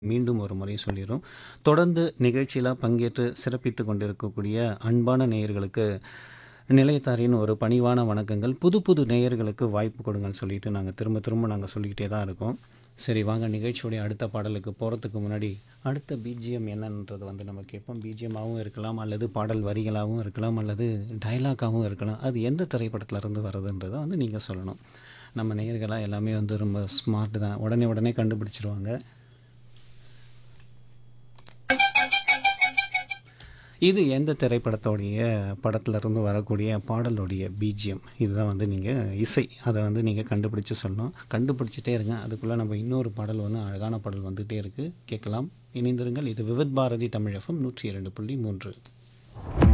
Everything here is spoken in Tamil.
மீண்டும் ஒரு முறை சொல்லிடுறோம் தொடர்ந்து நிகழ்ச்சியில் பங்கேற்று சிறப்பித்து கொண்டிருக்கக்கூடிய அன்பான நேயர்களுக்கு நிலையத்தாரின் ஒரு பணிவான வணக்கங்கள் புது புது நேயர்களுக்கு வாய்ப்பு கொடுங்கன்னு சொல்லிட்டு நாங்கள் திரும்ப திரும்ப நாங்கள் சொல்லிக்கிட்டே தான் இருக்கோம் சரி வாங்க நிகழ்ச்சியுடைய அடுத்த பாடலுக்கு போகிறதுக்கு முன்னாடி அடுத்த பிஜிஎம் என்னன்றது வந்து நம்ம கேட்போம் பிஜிஎம்மாகவும் இருக்கலாம் அல்லது பாடல் வரிகளாகவும் இருக்கலாம் அல்லது டைலாக்காகவும் இருக்கலாம் அது எந்த திரைப்படத்துல இருந்து வருதுன்றதை வந்து நீங்கள் சொல்லணும் நம்ம நேயர்களாக எல்லாமே வந்து ரொம்ப ஸ்மார்ட் தான் உடனே உடனே கண்டுபிடிச்சிருவாங்க இது எந்த திரைப்படத்தோடைய படத்துல இருந்து வரக்கூடிய பாடலுடைய பிஜிஎம் இதுதான் வந்து நீங்கள் இசை அதை வந்து நீங்கள் கண்டுபிடிச்சு சொல்லணும் கண்டுபிடிச்சிட்டே இருங்க அதுக்குள்ளே நம்ம இன்னொரு பாடல் வந்து அழகான பாடல் வந்துகிட்டே இருக்குது கேட்கலாம் இணைந்திருங்கள் இது விவித் பாரதி தமிழ் எஃப்எம் நூற்றி இரண்டு புள்ளி மூன்று